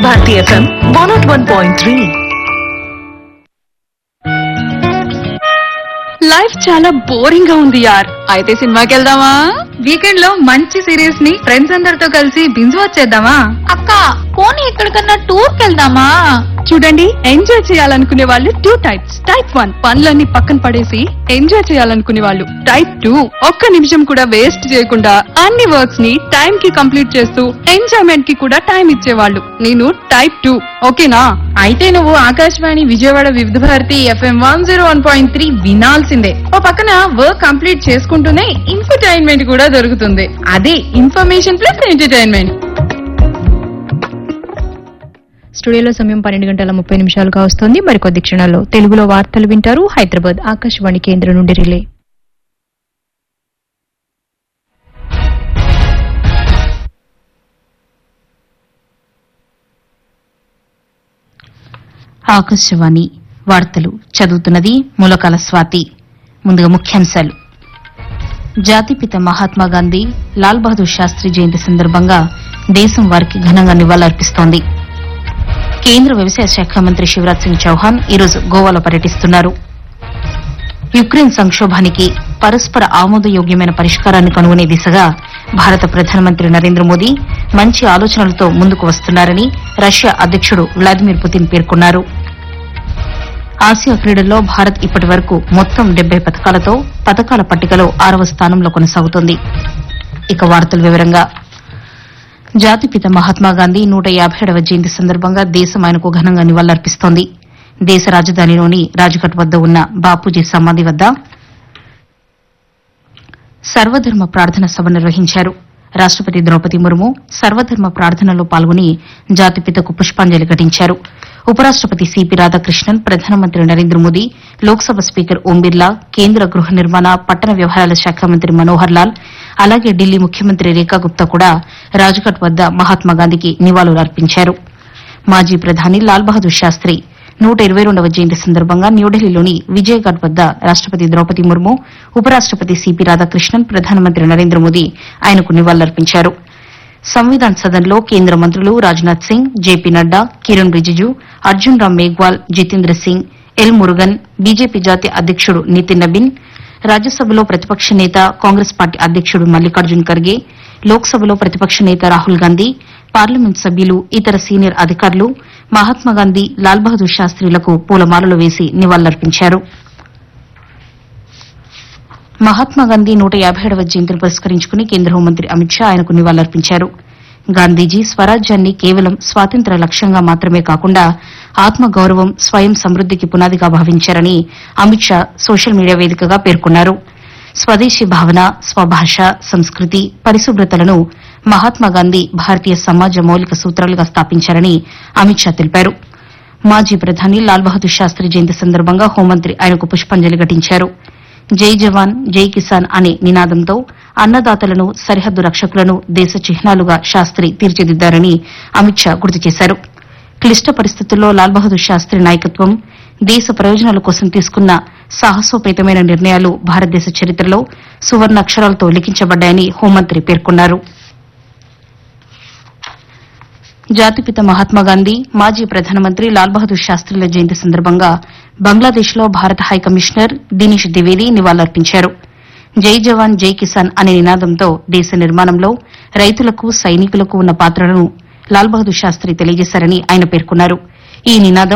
Bharati FM one not one point three life చాలా boring గా ఉంది యార్ అయితే సినిమాకి వెళ్దామా వీకెండ్ లో మంచి సిరీస్ ని ఫ్రెండ్స్ అందరితో కలిసి బింజ్ వచ్చేద్దామా అక్క పోనీ ఎక్కడికన్నా టూర్ వెళ్దామా చూడండి ఎంజాయ్ చేయాలనుకునే వాళ్ళు టూ టైప్స్ టైప్ వన్ పనులన్నీ పక్కన పడేసి ఎంజాయ్ చేయాలనుకునే వాళ్ళు టైప్ టూ ఒక్క నిమిషం కూడా వేస్ట్ చేయకుండా అన్ని వర్క్స్ ని టైం కి కంప్లీట్ చేస్తూ ఎంజాయ్మెంట్ కి కూడా టైం ఇచ్చేవాళ్ళు నేను టైప్ టూ ఓకేనా అయితే నువ్వు Akashvani Vijayawada Vividha Bharati FM one zero one point three వినాల్సిందే ఓ పక్కన వర్క్ కంప్లీట్ చేసుకుంటూనే ఇన్ఫర్టైన్మెంట్ కూడా దొరుకుతుంది అదే ఇన్ఫర్మేషన్ ప్లస్ ఎంటర్టైన్మెంట్ స్టూడియోలో సమయం పన్నెండు గంటల ముప్పై నిమిషాలుగా వస్తోంది మరికొద్ది క్షణాల్లో తెలుగులో వార్తలు వింటారు హైదరాబాద్ ఆకాశవాణి కేంద్రం నుండి రిలే ఆకాశవాణి వార్తలు చదువుతున్నది మూలకాల స్వాతి ముందుగా ముఖ్యాంశాలు జాతిపిత మహాత్మా గాంధీ లాల్ బహదూర్ శాస్త్రి జయంతి సందర్భంగా దేశం వారికి ఘనంగా నివాళులర్పిస్తోంది కేంద్ర వ్యవసాయ శాఖ మంత్రి శివరాజ్ సింగ్ చౌహాన్ ఈరోజు గోవాలో పర్యటిస్తున్నారు యుక్రెయిన్ సంక్షోభానికి పరస్పర ఆమోదయోగ్యమైన పరిష్కారాన్ని కనుగొనే దిశగా భారత ప్రధానమంత్రి నరేంద్ర మోదీ మంచి ఆలోచనలతో ముందుకు వస్తున్నారని రష్యా అధ్యక్షుడు వ్లాదిమిర్ పుతిన్ పేర్కొన్నారు ఆసియా క్రీడల్లో భారత్ ఇప్పటి వరకు మొత్తం డెబ్బై పథకాలతో పథకాల పట్టికలో ఆరవ స్థానంలో కొనసాగుతోంది ఇక వార్తల వివరంగా జాతిపిత మహాత్మాగాంధీ నూట యాభైడవ జయంతి సందర్భంగా దేశం ఆయనకు ఘనంగా నివాళులర్పిస్తోంది దేశ రాజధానిలోని రాజ్ఘాట్ వద్ద ఉన్న బాపూజీ సమాధి వద్ద సర్వధర్మ ప్రార్థన సభ నిర్వహించారు రాష్టపతి ద్రౌపది ముర్ము సర్వధర్మ ప్రార్థనలో పాల్గొని జాతిపితకు పుష్పాంజలి ఘటించారు ఉపరాష్టపతి సిపి రాధాకృష్ణన్ ప్రధానమంత్రి నరేంద్ర మోదీ లోక్సభ స్పీకర్ ఓం బిర్లా కేంద్ర గృహ నిర్మాణ పట్టణ వ్యవహారాల శాఖ మంత్రి మనోహర్ లాల్ అలాగే ఢిల్లీ ముఖ్యమంత్రి రేఖా గుప్తా కూడా రాజ్ఘాట్ వద్ద మహాత్మాగాంధీకి నివాళులర్పించారు మాజీ ప్రధాని లాల్ బహదూర్ శాస్త్రి నూట ఇరవై రెండవ జయంతి సందర్భంగా న్యూఢిల్లీలోని విజయఘాట్ వద్ద రాష్టపతి ద్రౌపది ముర్ము ఉపరాష్టపతి సిపి రాధాకృష్ణన్ ప్రధానమంత్రి నరేంద్ర మోదీ ఆయనకు నివాళులర్పించారు సంవిధాన్ సదన్లో కేంద్ర మంత్రులు రాజ్నాథ్ సింగ్ జేపీ నడ్డా కిరణ్ రిజిజు అర్జున్ రామ్ మేఘ్వాల్ జితేంద్ర సింగ్ ఎల్ మురుగన్ బీజేపీ జాతీయ అధ్యక్షుడు నితిన్ నబీన్ రాజ్యసభలో ప్రతిపక్ష నేత కాంగ్రెస్ పార్టీ అధ్యక్షుడు మల్లికార్జున్ ఖర్గే లోక్సభలో ప్రతిపక్ష నేత రాహుల్ గాంధీ పార్లమెంట్ సభ్యులు ఇతర సీనియర్ అధికారులు మహాత్మాగాంధీ లాల్ బహదూర్ శాస్త్రిలకు పూలమాలలు వేసి నివాళులర్పించారు మహాత్మాగాంధీ నూట యాభై ఏడవ జయంతిని పురస్కరించుకుని కేంద్ర హోంమంత్రి అమిత్ షా ఆయనకు నివాళులర్పించారు గాంధీజీ స్వరాజ్యాన్ని కేవలం స్వాతంత్ర లక్ష్యంగా మాత్రమే కాకుండా ఆత్మగౌరవం స్వయం సమృద్దికి పునాదిగా భావించారని అమిత్ షా సోషల్ మీడియా వేదికగా పేర్కొన్నారు స్వదేశీ భావన స్వభాష సంస్కృతి పరిశుభ్రతలను మహాత్మాగాంధీ భారతీయ సమాజ మౌలిక సూత్రాలుగా స్థాపించారని అమిత్ షా తెలిపారు మాజీ ప్రధాని లాల్ బహదూర్ శాస్త్రి జయంతి సందర్భంగా హోంమంత్రి ఆయనకు పుష్పాంజలి ఘటించారు జై జవాన్ జై కిసాన్ అనే నినాదంతో అన్నదాతలను సరిహద్దు రక్షకులను దేశ చిహ్నాలుగా శాస్త్రి తీర్చిదిద్దారని అమిత్ షా గుర్తు చేశారు క్లిష్ట పరిస్థితుల్లో లాల్ బహదూర్ శాస్త్రి నాయకత్వం దేశ ప్రయోజనాల కోసం తీసుకున్న సాహసోపేతమైన నిర్ణయాలు భారతదేశ చరిత్రలో సువర్ణాక్షరాలతో లిఖించబడ్డాయని హోంమంత్రి పేర్కొన్నారు జాతిపిత మహాత్మాగాంధీ మాజీ ప్రధానమంత్రి లాల్ బహదూర్ శాస్త్రిల జయంతి సందర్భంగా బంగ్లాదేశ్లో భారత హైకమిషనర్ దినేష్ ద్వివేది నివాళులర్పించారు జై జవాన్ జై కిసాన్ అనే నినాదంతో దేశ నిర్మాణంలో రైతులకు సైనికులకు ఉన్న పాత్రను లాల్ బహదూర్ శాస్త్రి తెలియజేశారని ఆయన పేర్కొన్నారు ఈ నినాదం